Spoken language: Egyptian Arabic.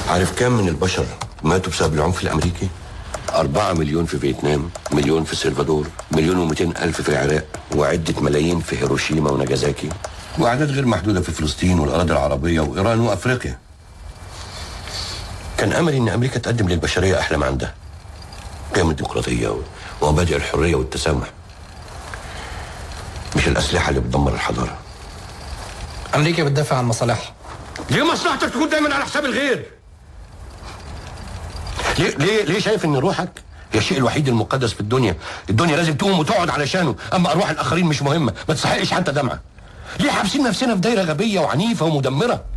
عارف كام من البشر ماتوا بسبب العنف الامريكي أربعة مليون في فيتنام مليون في سلفادور مليون ومئتين ألف في العراق وعدة ملايين في هيروشيما وناجازاكي وأعداد غير محدودة في فلسطين والأراضي العربية وإيران وأفريقيا كان أملي إن أمريكا تقدم للبشرية أحلى ما عندها قيم الديمقراطية ومبادئ الحرية والتسامح مش الأسلحة اللي بتدمر الحضارة امريكا بتدافع عن مصالحها ليه مصلحتك تكون دايما على حساب الغير ليه ليه ليه شايف ان روحك هي الشيء الوحيد المقدس في الدنيا الدنيا لازم تقوم وتقعد علشانه اما ارواح الاخرين مش مهمه ما تستحقش حتى دمعه ليه حابسين نفسنا في دايره غبيه وعنيفه ومدمره